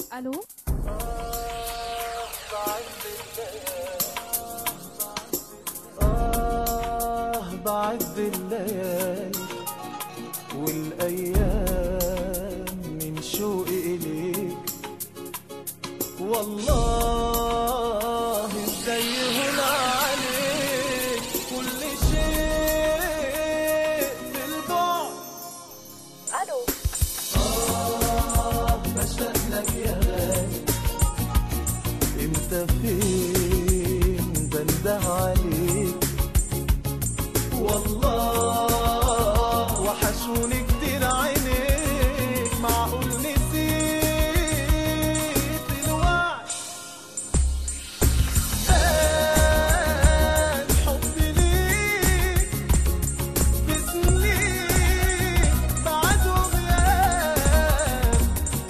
الو آه بعد الليالي والأيام من شوقي إليك والله ازاي هنا عليك كل شيء في البعد الو آه بشتاق لك يا غالي انت فين بنده عليك والله وحشوني كتير عينيك معقول نسيت الوعد كان حبي ليك بسنين بعد وغياب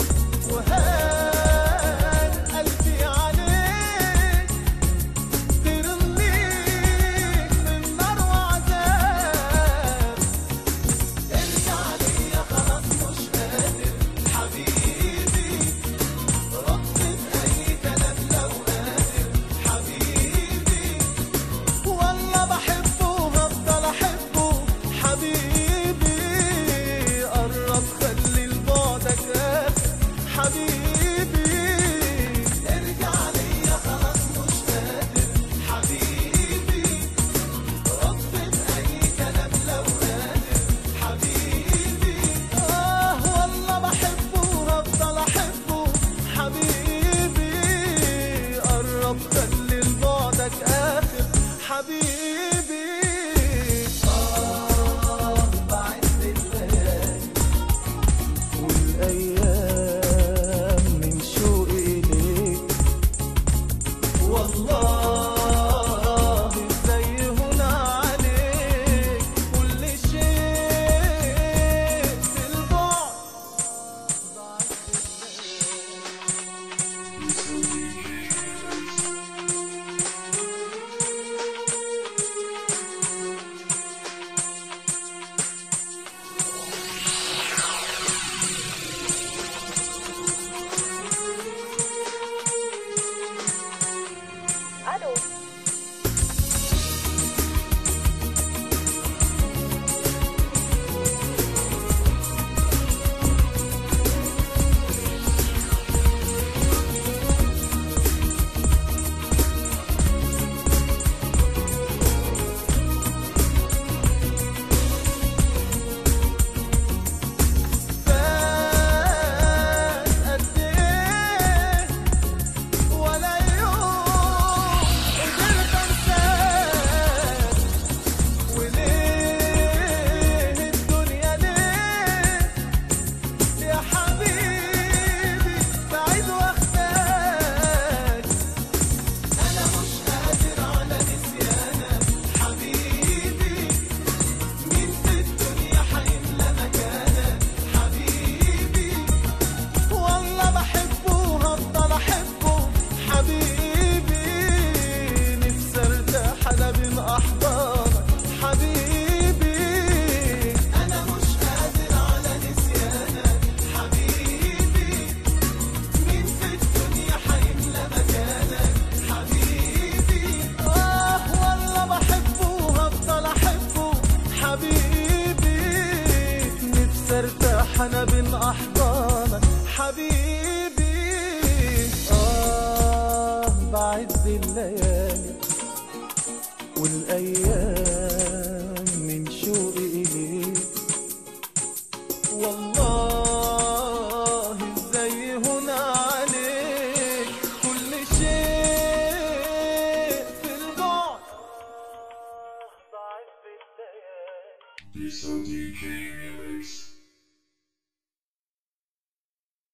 وهان قلبي عليك ترميك من نار وعذاب ارجع ليا خلاص مش قادر حبيبي رد بأي كلام لو قادر حبيبي والله بحبه وهفضل احبه حبيبي قرب خلي لبعدك اخر حبيبي ارجع ليا خلاص مش قادر حبيبي رد بأي كلام لو قادر حبيبي اه والله بحبه وهفضل احبه حبيبي قرب خلي لبعدك اخر حبيبي آه بعد الليالي والأيام من شوقي إليك والله ازاي هنا عليك كل شيء في البعد بعد الو فات قد ايه ولا يوم قدرت انساك وليه الدنيا ليه يا حبيبي بعيد واخداك انا مش قادر على نسيانك حبيبي مين في الدنيا حيملى مكانك حبيبي والله بحبه وهفضل احبه حبيبي نفسي ارتاح انا بين احضانك حبيبي انا مش قادر على نسيانك حبيبي مين في الدنيا حيملى مكانك حبيبي اه والله بحبه وهفضل احبه حبيبي نفسي ارتاح انا بين احضانك حبيبي اه بعد الليالي والايام من شوقي اليك والله ازاي هنا عليك كل شيء في البعد بعد الليالي Diesel DK Remix.